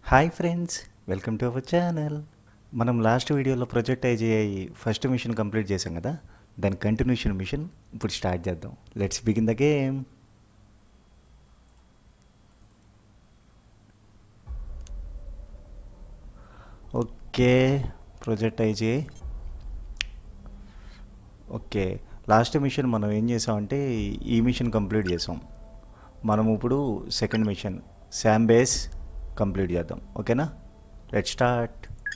Hi friends welcome to our channel మనం last వీడియోలో project IGI first mission complete చేసాం కదా దాని కంటిన్యూషన్ మిషన్ ఇప్పుడు స్టార్ట్ చేద్దాం let's begin the game okay project IGI okay last mission మనం ఏం చేసామంటే ఈ మిషన్ కంప్లీట్ చేసాం మనం ఇప్పుడు second mission SAM base complete చేద్దాం ఓకేనా let start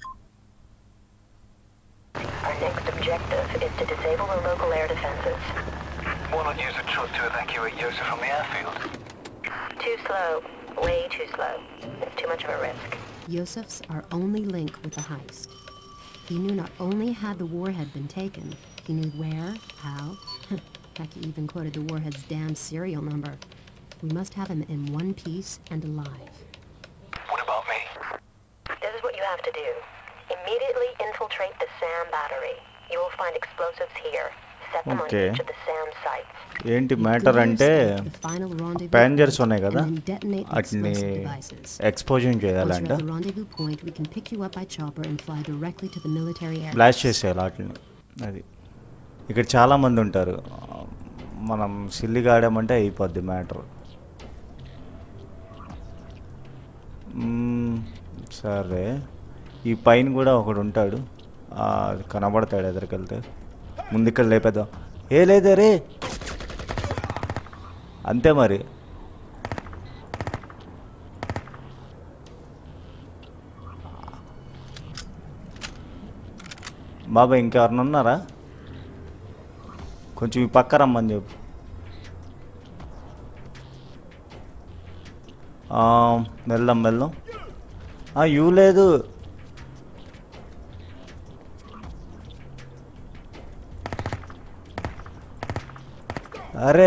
Our next objective is to disable the local air defenses. Why not use a truck to evacuate Yosef from the airfield? Too slow. Way too slow. It's too much of a risk. Yosef's our only link with the heist. He knew not only had the warhead been taken, he knew where, how. Heck, he even quoted the warhead's damn serial number. We must have him in one piece and alive. What about me? This is what you have to do. Immediately infiltrate the SAM battery. You will find explosives here. Set them Okay. on each of the SAM sites. ఏంటి If matter Glider అంటే escaped the final rendezvous panzers point ఉన్నాయి కదా and then detonate the వాటిని explosive devices. Exposing Once చేయాలంట you're at the rendezvous point, we can pick you up by chopper and fly directly to the military air. Blast చేసేయాలి వాటిని అది ఇక్కడ చాలామంది ఉంటారు మనం సిల్లిగా ఆడామంటే అయిపోద్ది మ్యాటర్ సరే ఈ పైన కూడా ఒకడు ఉంటాడు ఆ, కనబడతాడు ఎదురుకెళ్తే ముందు ఇక్కడ లేపేద్దాం ఏ లేదే రే అంతే మరి బాబా ఇంకెవరన్నా ఉన్నారా కొంచెం ఈ పక్క రమ్మని చెప్పు ఆ, వెళ్దాం వెళ్దాం ఆ, యూ లేదు అరే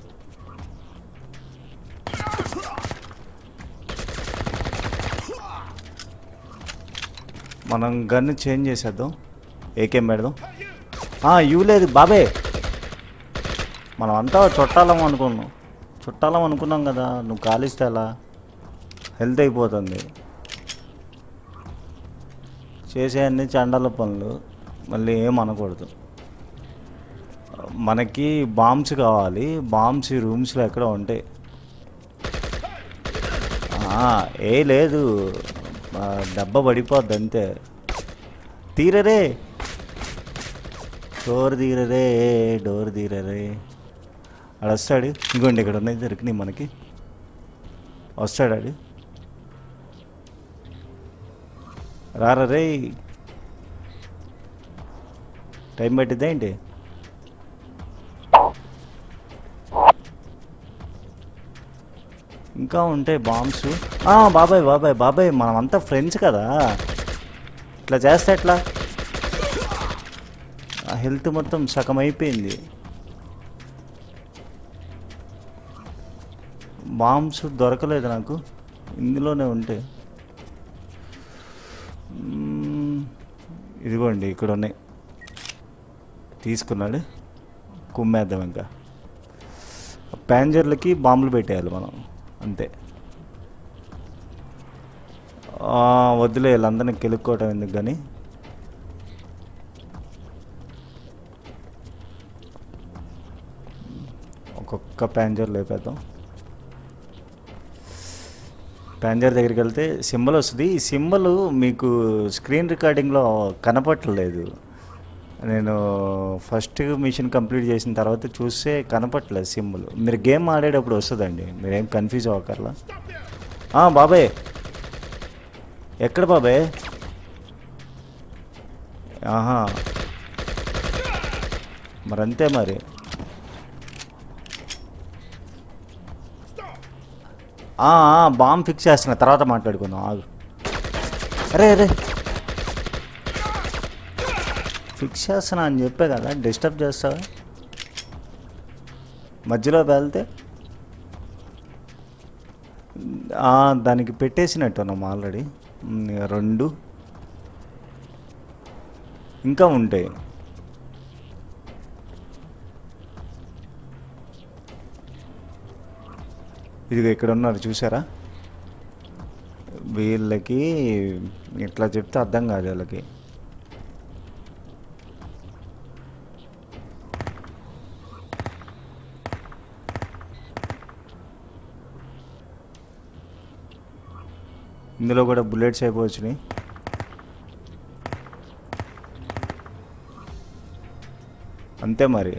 మనం గన్ చేంజ్ చేసేద్దాం ఏకేం పెడదాం ఆ, యూ లేదు బాబే మనం అంతా చుట్టాలం అనుకున్నాం చుట్టాలం అనుకున్నాం కదా నువ్వు కాలిస్తే ఎలా హెల్త్ అయిపోతుంది చేసే అన్ని చండాల పనులు మళ్ళీ ఏం అనకూడదు మనకి బాంబ్స్ కావాలి బాంబ్స్ ఈ రూమ్స్లో ఎక్కడ ఉంటాయి ఆ, ఏ లేదు ఆ, దెబ్బ పడిపోద్ది అంతే తీరరే డోర్ తీరరే డోర్ తీరరే ఆడు వస్తాడు ఇంకోండి ఇక్కడ ఉన్నాయి దొరికినాయి మనకి వస్తాడు ఆడు రారా రే టైం పట్టిద్దా ఏంటి ఇంకా ఉంటాయి బాంబ్స్ బాబాయ్ బాబాయ్ బాబాయ్ మనమంతా ఫ్రెండ్స్ కదా ఇట్లా చేస్తే ఎట్లా ఆ హెల్త్ మొత్తం సగం అయిపోయింది బాంబ్స్ దొరకలేదు నాకు ఇందులోనే ఉంటాయి మ్మ్. ఇదిగోండి ఇక్కడ ఉన్నాయి తీసుకున్నాడు కుమ్మేద్దాం ఇంకా ప్యాంజర్లకి బాంబులు పెట్టేయాలి మనం అంతే ఆ, వద్దులే వీళ్ళందరినీ కెలుక్కోవటం ఎందుకు కానీ ఒక్కొక్క ప్యాంజర్ లేపేద్దాం ప్యాంజర్ దగ్గరికి వెళ్తే సింబల్ వస్తుంది ఈ సింబల్ మీకు స్క్రీన్ రికార్డింగ్లో కనపట్టలేదు నేను ఫస్ట్ మిషన్ కంప్లీట్ చేసిన తర్వాత చూస్తే కనపట్లేదు సింబల్ మీరు గేమ్ ఆడేటప్పుడు వస్తుందండి మీరేం కన్ఫ్యూజ్ అవ్వకర్లా ఆ, బాబాయ్ ఎక్కడ బాబాయ్ ఆహా మరంతే మరి ఆ, ఆ, బాంబ్ ఫిక్స్ చేస్తున్నా తర్వాత మాట్లాడుకుందాం ఆగు అరే అరే ఫిక్స్ చేస్తున్నా అని చెప్పే కదా డిస్టర్బ్ చేస్తావా మధ్యలో వెళ్తే ఆ, దానికి పెట్టేసినట్టున్నాం ఆల్రెడీ ఉమ్, రెండు ఇంకా ఉంటాయి ఇదిగో ఇక్కడ ఉన్నారు చూసారా వీళ్ళకి ఇట్లా చెప్తే అర్థం కాదు వీళ్ళకి ఇందులో కూడా బుల్లెట్స్ అయిపోవచ్చుని అంతే మరి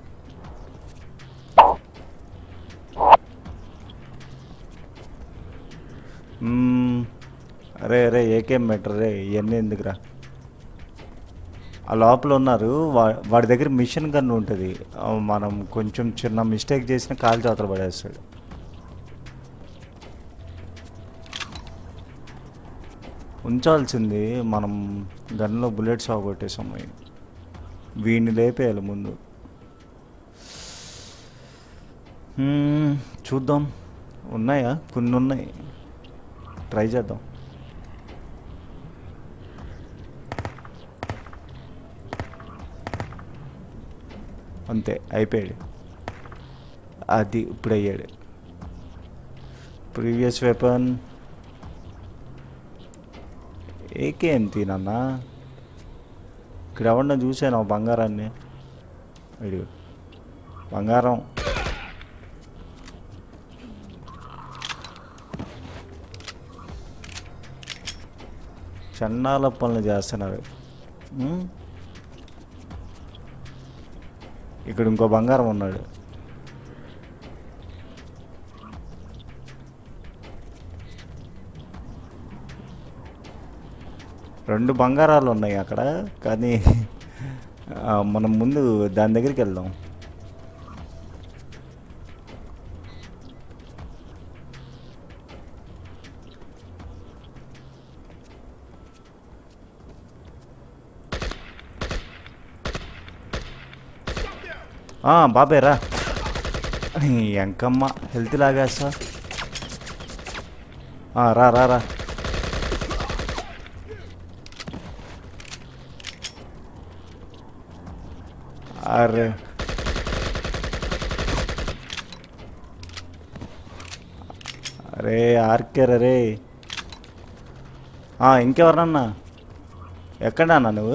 మ్మ్. అరే అరే ఏకేం బెటర్ రే ఇవన్నీ ఎందుకురా ఆ లోపల ఉన్నారు వా వాడి దగ్గర మిషన్ గన్ ఉంటుంది ఆ, మనం కొంచెం చిన్న మిస్టేక్ చేసిన కాలు చేతలు పడేస్తాడు ఉంచాల్సింది మనం గన్లో బుల్లెట్స్ అవగొట్టేసాం వీడిని లేపేయాలి ముందు మ్మ్, చూద్దాం ఉన్నాయా కొన్ని ఉన్నాయి ట్రై చేద్దాం అంతే అయిపోయాడు అది ఇప్పుడు అయ్యాడు ప్రీవియస్ వెపన్ ఏకేం తినన్నా ఇక్కడ ఎవరన్నా చూసాను ఆ బంగారాన్ని ఇదిగో బంగారం చన్నాల పనులు చేస్తున్నారు ఉమ్? ఇక్కడ ఇంకో బంగారం ఉన్నాడు రెండు బంగారాలు ఉన్నాయి అక్కడ కానీ ఆ, మనం ముందు దాని దగ్గరికి వెళ్దాం ఆ, బాబాయ్ రా ఈ ఎంకమ్మ హెల్త్ లాగేస్తా ఆ, రా రా రా అరే అరే ఆర్కేర్ అరే ఆ, ఇంకెవరన్నా ఎక్కడన్నా నువ్వు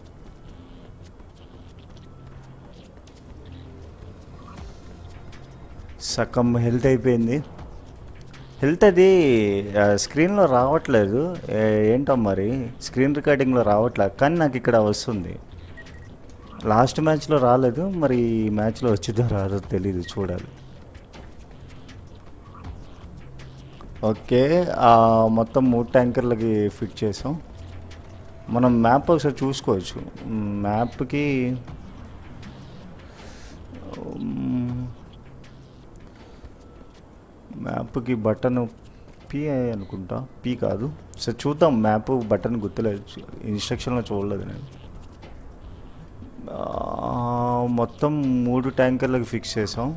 సగం హెల్త్ అయిపోయింది హెల్త్ అది ఆ, స్క్రీన్లో రావట్లేదు ఏ- ఏంటో మరి స్క్రీన్ రికార్డింగ్లో రావట్లేదు కానీ నాకు ఇక్కడ వస్తుంది లాస్ట్ మ్యాచ్లో రాలేదు మరి ఈ మ్యాచ్లో వచ్చిందో రాదో తెలీదు చూడాలి ఓకే ఆ, మొత్తం మూడు ట్యాంకర్లకి ఫిట్ చేసాం మనం మ్యాప్ ఒకసారి చూసుకోవచ్చు మ్యాప్కి మ్యాప్కి బటన్ పి అనుకుంటా పి కాదు సరే చూద్దాం మ్యాప్ బటన్ గుర్తులేదు ఇన్స్ట్రక్షన్లో చూడలేదు నేను ఆ, మొత్తం మూడు ట్యాంకర్లకు ఫిక్స్ చేసాం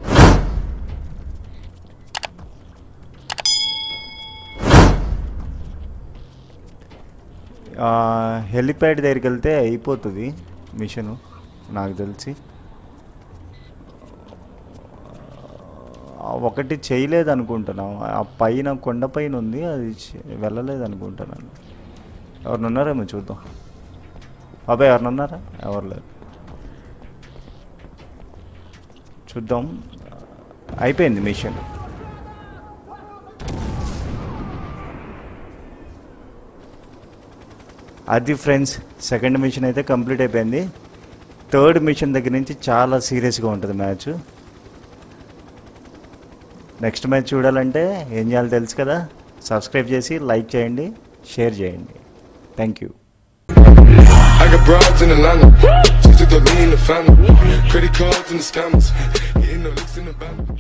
ఆ, హెలిప్యాడ్ దగ్గరికి వెళ్తే అయిపోతుంది మిషను నాకు తెలిసి ఆ, ఒకటి చేయలేదు అనుకుంటున్నాం ఆ పైన కొండ పైన ఉంది అది చే- వెళ్ళలేదు అనుకుంటున్నాను ఎవరినున్నారేమో చూద్దాం బాబాయ్ ఎవరినున్నారా ఎవరు లేరు చూద్దాం అయిపోయింది మిషన్ అది ఫ్రెండ్స్ సెకండ్ మిషన్ అయితే కంప్లీట్ అయిపోయింది థర్డ్ మిషన్ దగ్గర నుంచి చాలా సీరియస్గా ఉంటుంది మ్యాచ్ నెక్స్ట్ మ్యాచ్ చూడాలంటే ఏం చేయాలో తెలుసు కదా సబ్స్క్రైబ్ చేసి లైక్ చేయండి షేర్ చేయండి thank you I got broads in Atlanta. Just took the lean in the family. Credit cards and the scammers. Hitting the licks in the van.